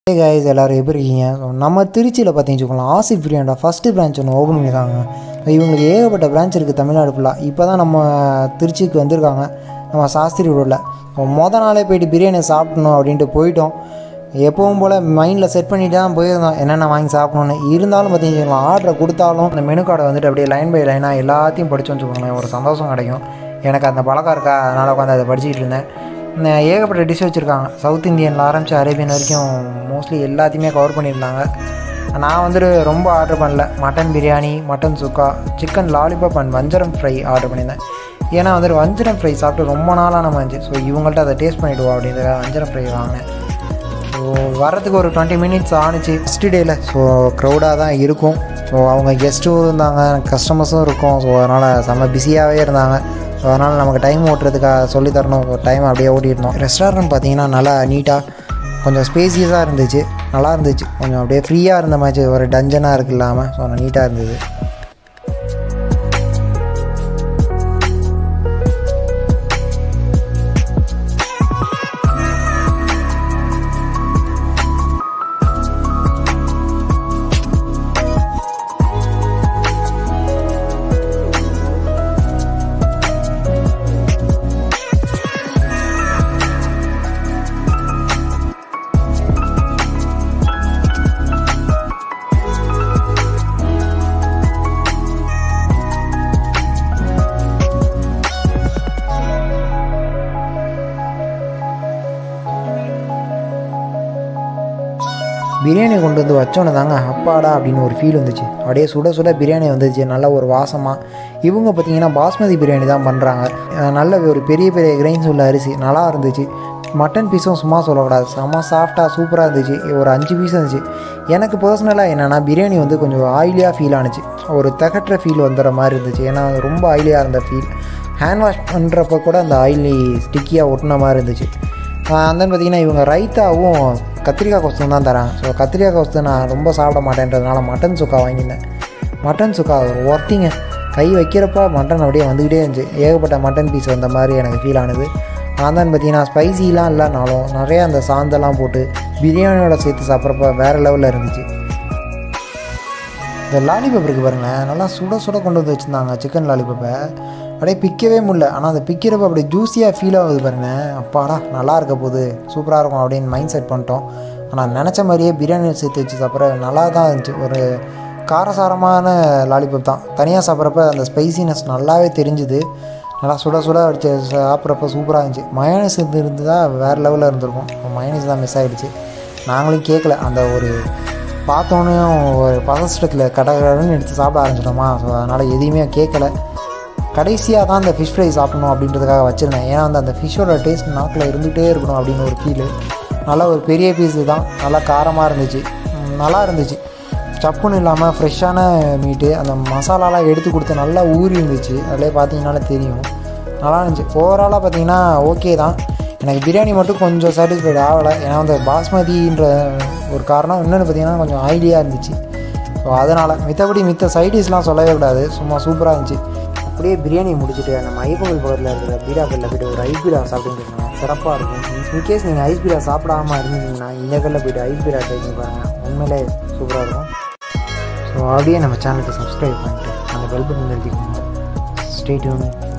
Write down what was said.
ஹே guys எல்லோரும் எப்படி இருக்கீங்க So, நம்ம திருச்சியில் பார்த்தீங்கன்னு வச்சுக்கோங்களேன் ஆசிஃப் பிரியாண்டா ஃபஸ்ட்டு பிரான்ச் ஒன்று ஓப்பன் பண்ணியிருக்காங்க இவங்களுக்கு ஏகப்பட்ட பிரான்ச் இருக்குது தமிழ்நாடு ஃபுல்லாக இப்போ தான் நம்ம திருச்சிக்கு வந்திருக்காங்க நம்ம சாஸ்திரி ரோட்டில் மொதல் நாளே போயிட்டு பிரியாணி சாப்பிடணும் அப்படின்ட்டு போயிட்டோம் எப்பவும் போல் மைண்டில் செட் பண்ணிட்டு தான் போயிருந்தோம் என்னென்ன வாங்கி சாப்பிடணும்னு இருந்தாலும் பார்த்தீங்கன்னா ஆர்டரை கொடுத்தாலும் அந்த மெனு கார்டை வந்துட்டு அப்படியே லைன் பை லைனாக எல்லாத்தையும் படிச்சு வச்சுக்கோங்களேன் ஒரு சந்தோஷம் கிடைக்கும் எனக்கு அந்த பழக்கம் இருக்கா அதனால் உட்காந்து அதை படிச்சுக்கிட்டு இருந்தேன் இன்னும் ஏகப்பட்ட டிஷ் வச்சுருக்காங்க சவுத் இந்தியனில் ஆரம்பித்து அரேபியன் வரைக்கும் மோஸ்ட்லி எல்லாத்தையுமே கவர் பண்ணியிருந்தாங்க நான் வந்துட்டு ரொம்ப ஆர்டர் பண்ணல mutton biryani mutton chukka chicken lollipop and வஞ்சரம் ஃப்ரை ஆர்டர் பண்ணியிருந்தேன் ஏன்னா வந்துட்டு வஞ்சரம் ஃப்ரை சாப்பிட்டு ரொம்ப நாளாக நம்ம இருந்துச்சு ஸோ இவங்கள்ட்ட அதை டேஸ்ட் பண்ணிவிடுவோம் அப்படின்றத வஞ்சரம் ஃப்ரை வாங்கினேன் ஸோ வரதுக்கு ஒரு டுவெண்ட்டி மினிட்ஸ் ஆணுச்சு ஃபஸ்ட் டேயில் ஸோ க்ரௌடாக தான் இருக்கும் ஸோ அவங்க கெஸ்ட்டும் இருந்தாங்க கஸ்டமர்ஸும் இருக்கும் ஸோ அதனால் செம்ம பிஸியாகவே இருந்தாங்க ஸோ அதனால் நமக்கு டைம் ஓட்டுறதுக்காக சொல்லி தரணும் ஒரு டைம் அப்படியே ஓட்டியிருந்தோம் ரெஸ்டாரண்ட் பார்த்தீங்கன்னா நல்லா நீட்டாக கொஞ்சம் ஸ்பேசியஸாக இருந்துச்சு நல்லா இருந்துச்சு கொஞ்சம் அப்படியே ஃப்ரீயாக இருந்த மாதிரி ஒரு டஞ்சனாக இருக்கு இல்லாமல் ஸோ நீட்டாக இருந்தது பிரியாணி கொண்டு வந்து வச்சோன்னே தாங்க அப்பாடா அப்படின்னு ஒரு ஃபீல் வந்துச்சு அப்படியே சுட சுட பிரியாணி வந்துச்சு நல்ல ஒரு வாசமாக இவங்க பார்த்தீங்கன்னா பாஸ்மதி பிரியாணி தான் பண்ணுறாங்க நல்ல ஒரு பெரிய பெரிய கிரைன்ஸ் உள்ள அரிசி நல்லா இருந்துச்சு மட்டன் பீஸும் சும்மா சொல்லக்கூடாது செம்ம சாஃப்டாக சூப்பராக இருந்துச்சு ஒரு அஞ்சு பீஸ் இருந்துச்சு எனக்கு பர்சனலாக என்னென்னா பிரியாணி வந்து கொஞ்சம் ஆயிலியாக ஃபீல் ஆனுச்சு ஒரு தகட்டுற ஃபீல் வந்துடுற மாதிரி இருந்துச்சு ஏன்னா ரொம்ப ஆயிலியாக இருந்த ஃபீல் ஹேண்ட் வாஷ் பண்ணுறப்ப கூட அந்த ஆயிலி ஸ்டிக்கியாக ஒட்டின மாதிரி இருந்துச்சு அந்த பார்த்தீங்கன்னா இவங்க ரைத்தாவும் கத்திரிக்காய் கொஸ்தும் தான் தராங்க ஸோ கத்திரிக்காய் கொஸ்து நான் ரொம்ப சாப்பிட மாட்டேன்றதுனால மட்டன் சுக்கா வாங்கியிருந்தேன் மட்டன் சுக்கா ஒரு ஒர்த்திங்க கை வைக்கிறப்ப மட்டன் அப்படியே வந்துக்கிட்டே இருந்துச்சு ஏகப்பட்ட மட்டன் பீஸ் வந்த மாதிரி எனக்கு ஃபீல் ஆனது ஆந்தான் பார்த்தீங்கன்னா ஸ்பைசிலாம் இல்லைனாலும் நிறைய அந்த சாந்தெல்லாம் போட்டு பிரியாணியோட சேர்த்து சாப்பிட்றப்ப வேறு லெவலில் இருந்துச்சு இந்த லாலிபப் இருக்குது பாருங்களேன் நல்லா சுட சுட கொண்டு வந்து வச்சுருந்தாங்க சிக்கன் லாலிபப்பை அப்படியே பிக்கவே முடியல ஆனால் அதை பிக்கிறப்ப அப்படியே ஜூஸியாக ஃபீல் ஆகுது பாருங்க அப்பாடா நல்லா இருக்க போகுது சூப்பராக இருக்கும் அப்படின்னு மைண்ட் செட் பண்ணிட்டோம் ஆனால் நினச்ச மாதிரியே பிரியாணி சேர்த்து வச்சு சாப்பிட்ற நல்லா தான் இருந்துச்சு ஒரு காரசாரமான லாலிபப் தான் தனியாக சாப்பிட்றப்ப அந்த ஸ்பைசினஸ் நல்லாவே தெரிஞ்சுது நல்லா சுட சுட அடிச்சு சாப்பிட்றப்ப சூப்பராக இருந்துச்சு மயோனஸ் இருந்து இருந்து தான் வேறு லெவலில் இருந்திருக்கும் மயோனஸ் தான் மிஸ் ஆகிடுச்சு நாங்களும் கேட்கல அந்த ஒரு பார்த்தோன்னே ஒரு பதஷ்டத்தில் கடை கடைன்னு எடுத்து சாப்பிட ஆரம்பிச்சிட்டோமா ஸோ அதனால் எதையுமே கேட்கல கடைசியாக தான் அந்த ஃபிஷ் ஃப்ரை சாப்பிடணும் அப்படின்றதுக்காக வச்சுருந்தேன் ஏன்னா வந்து அந்த ஃபிஷ்ஷோட டேஸ்ட் நாக்கில் இருந்துகிட்டே இருக்கணும் அப்படின்னு ஒரு ஃபீலு நல்லா ஒரு பெரிய பீஸு தான் நல்லா காரமாக இருந்துச்சு ம், நல்லா இருந்துச்சு சப்புன்னு இல்லாமல் ஃப்ரெஷ்ஷான மீட்டு அந்த மசாலாலாம் எடுத்து கொடுத்து நல்லா ஊறி இருந்துச்சு அதிலே பார்த்தீங்கனாலே தெரியும் நல்லா இருந்துச்சு ஓவராலாக பார்த்தீங்கன்னா ஓகே தான் எனக்கு பிரியாணி மட்டும் கொஞ்சம் சாட்டிஸ்ஃபைட் ஆகலை ஏன்னா அந்த பாஸ்மதின்ற ஒரு காரணம் இன்னொன்று பார்த்தீங்கன்னா கொஞ்சம் ஆயிலியாக இருந்துச்சு ஸோ அதனால் மித்தபடி மித்த சைடிஷ்லாம் சொல்லவே கூடாது சும்மா சூப்பராக இருந்துச்சு அப்படியே பிரியாணி முடிச்சுட்டு நம்ம ஐப்பகல் பக்கத்தில் இருக்கிற பீடாக்கல்ல போய்ட்டு ஒரு ஐஸ் பீடா சாப்பிட்டுருக்கோங்க சிறப்பாக இருக்கும் இன்கேஸ் நீங்கள் ஐஸ் பீடா சாப்பிடாம இருந்தீங்கன்னா இந்த கல்லில் போய்ட்டு ஐஸ் பீடா ட்ரை பண்ணி பாருங்கள் உண்மையிலே சூப்பராக இருக்கும் ஸோ அப்படியே நம்ம சேனலுக்கு சப்ஸ்கிரைப் பண்ணிட்டு அந்த பெல் பட்டன் எழுதிக்கோங்க ஸ்டேட்யூன்